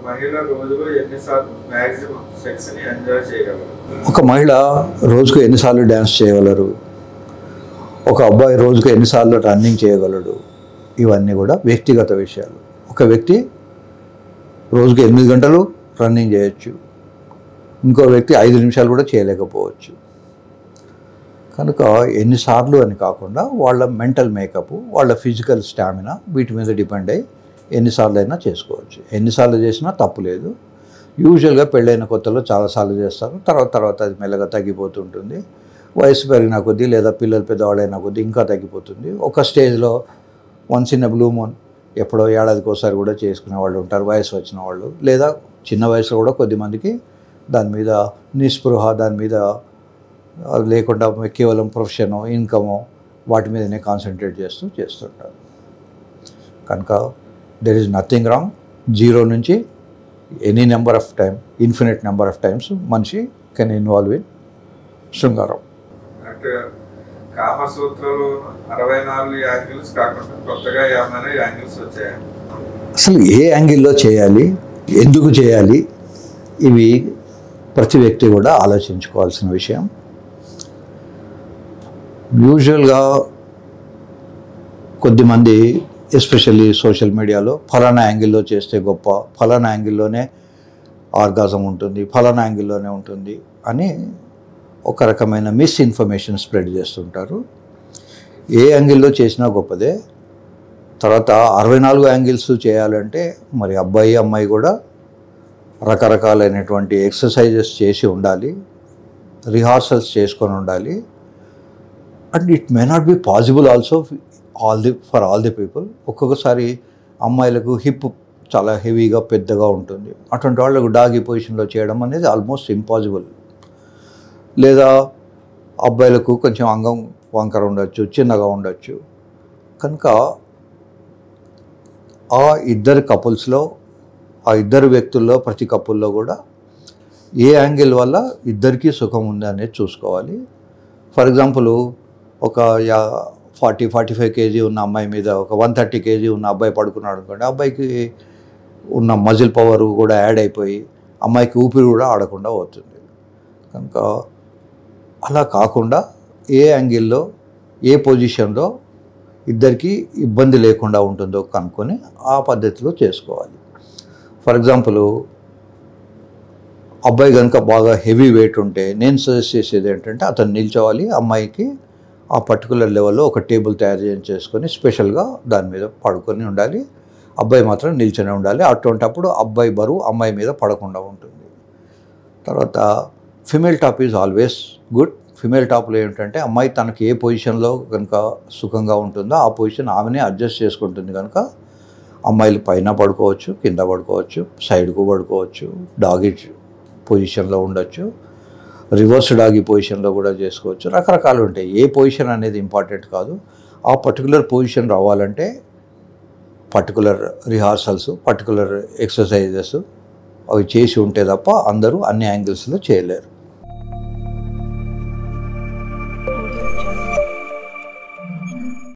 మహిళ రోజులో ఎన్నిసార్లు మ్యాక్సిమం సెక్స్ ని ఎంజాయ్ చేయగలరు ఒక మహిళ రోజుకు ఎన్నిసార్లు డ్యాన్స్ చేయగలరు ఒక అబ్బాయి రోజుకు ఎన్నిసార్లు రన్నింగ్ చేయగలడు ఇవన్నీ కూడా వ్యక్తిగత విషయాలు ఒక వ్యక్తి రోజుకు ఎనిమిది గంటలు రన్నింగ్ చేయొచ్చు ఇంకో వ్యక్తి ఐదు నిమిషాలు కూడా చేయలేకపోవచ్చు కనుక ఎన్నిసార్లు అని కాకుండా వాళ్ళ మెంటల్ మేకప్ వాళ్ళ ఫిజికల్ స్టామినా వీటి మీద డిపెండ్ అయ్యి ఎన్నిసార్లు అయినా చేసుకోవచ్చు ఎన్నిసార్లు చేసినా తప్పు లేదు యూజువల్గా పెళ్ళైన కొత్తలో చాలాసార్లు చేస్తారు తర్వాత తర్వాత అది మెల్లగా తగ్గిపోతుంటుంది వయసు పెరిగిన కొద్దీ లేదా పిల్లలు పెద్దవాళ్ళైన కొద్దీ ఇంకా తగ్గిపోతుంది ఒక స్టేజ్లో వన్స్ ఇన్ బ్లూ మూన్ ఎప్పుడో ఏడాదికి ఒకసారి కూడా చేసుకునే వాళ్ళు ఉంటారు వయసు వచ్చిన వాళ్ళు లేదా చిన్న వయసులో కూడా కొద్దిమందికి దాని మీద నిస్పృహ దాని మీద ఆ, లేకుండా కేవలం ప్రొఫెషను ఇన్కము వాటి మీదనే కాన్సన్ట్రేట్ చేస్తూ చేస్తుంటారు కనుక there is nothing wrong zero నుంచి any number of time infinite number of times మనిషి కెన్ ఇన్వాల్వ్ ఇన్ శృంగారం అంటే కామసూత్రలో అరవై నాలుగు యాంగిల్స్ కాకుండా కొత్తగా ఏమైనా యాంగిల్స్ వచ్చాయి అసలు ఏ యాంగిల్లో చేయాలి ఎందుకు చేయాలి ఇవి ప్రతి వ్యక్తి కూడా ఆలోచించుకోవాల్సిన విషయం యూజువల్గా కొద్దిమంది ఎస్పెషల్లీ సోషల్ మీడియాలో ఫలానా యాంగిల్లో చేస్తే గొప్ప ఫలానా యాంగిల్లోనే ఆర్గాజం ఉంటుంది ఫలానా యాంగిల్లోనే ఉంటుంది అని ఒక రకమైన మిస్ఇన్ఫర్మేషన్ స్ప్రెడ్ చేస్తుంటారు ఏ యాంగిల్లో చేసినా గొప్పదే తర్వాత అరవై నాలుగు యాంగిల్స్ చేయాలంటే మరి అబ్బాయి అమ్మాయి కూడా రకరకాలైనటువంటి ఎక్సర్సైజెస్ చేసి ఉండాలి రిహార్సల్స్ చేసుకొని ఉండాలి and it may not be possible also all the for all the people ఒక్కొక్కసారి అమ్మాయిలకు హిప్ చాలా హెవీగా పెద్దగా ఉంటుంది అటువంటి వాళ్ళకు డాగి పొజిషన్లో చేయడం అనేది ఆల్మోస్ట్ ఇంపాసిబుల్ లేదా అబ్బాయిలకు కొంచెం అంగం వంకర ఉండొచ్చు చిన్నగా ఉండొచ్చు కనుక ఆ ఇద్దరు కపుల్స్లో ఆ ఇద్దరు వ్యక్తుల్లో ప్రతి కపుల్లో కూడా ఏ యాంగిల్ వల్ల ఇద్దరికీ సుఖం ఉంది అనేది చూసుకోవాలి ఫర్ ఎగ్జాంపుల్ ఒక యా ఫార్టీ ఫార్టీ ఫైవ్ కేజీ ఉన్న అమ్మాయి మీద ఒక వన్ థర్టీ కేజీ ఉన్న అబ్బాయి పడుకున్నాడు అనుకోండి ఆ అబ్బాయికి ఉన్న మజిల్ పవర్ కూడా యాడ్ అయిపోయి అమ్మాయికి ఊపిరి కూడా ఆడకుండా పోతుంది కనుక అలా కాకుండా ఏ యాంగిల్లో ఏ పొజిషన్లో ఇద్దరికి ఇబ్బంది లేకుండా ఉంటుందో కనుక్కొని ఆ పద్ధతిలో చేసుకోవాలి ఫర్ ఎగ్జాంపుల్ అబ్బాయి కనుక బాగా హెవీ వెయిట్ ఉంటే నేను సజెస్ట్ చేసేది ఏంటంటే అతను నిల్చోవాలి అమ్మాయికి ఆ పర్టికులర్ లెవెల్లో ఒక టేబుల్ తయారు చేసి చేసుకొని స్పెషల్గా దాని మీద పడుకొని ఉండాలి అబ్బాయి మాత్రం నిల్చొని ఉండాలి అటువంటప్పుడు అబ్బాయి బరువు అమ్మాయి మీద పడకుండా ఉంటుంది తర్వాత female top is always good female టాప్లో ఏంటంటే అమ్మాయి తనకి ఏ పొజిషన్లో కనుక సుఖంగా ఉంటుందో ఆ పొజిషన్ ఆమెనే అడ్జస్ట్ చేసుకుంటుంది కనుక అమ్మాయిలు పైన పడుకోవచ్చు కింద పడుకోవచ్చు సైడ్కు పడుకోవచ్చు డాగి పొజిషన్లో ఉండొచ్చు రివర్స్ డాగి పొజిషన్లో కూడా చేసుకోవచ్చు రకరకాలు ఉంటాయి ఏ పొజిషన్ అనేది ఇంపార్టెంట్ కాదు ఆ పర్టికులర్ పొజిషన్ రావాలంటే పర్టికులర్ రిహార్సల్స్ పర్టికులర్ ఎక్సర్సైజెస్ అవి చేసి ఉంటే తప్ప అందరూ అన్ని యాంగిల్స్లో చేయలేరు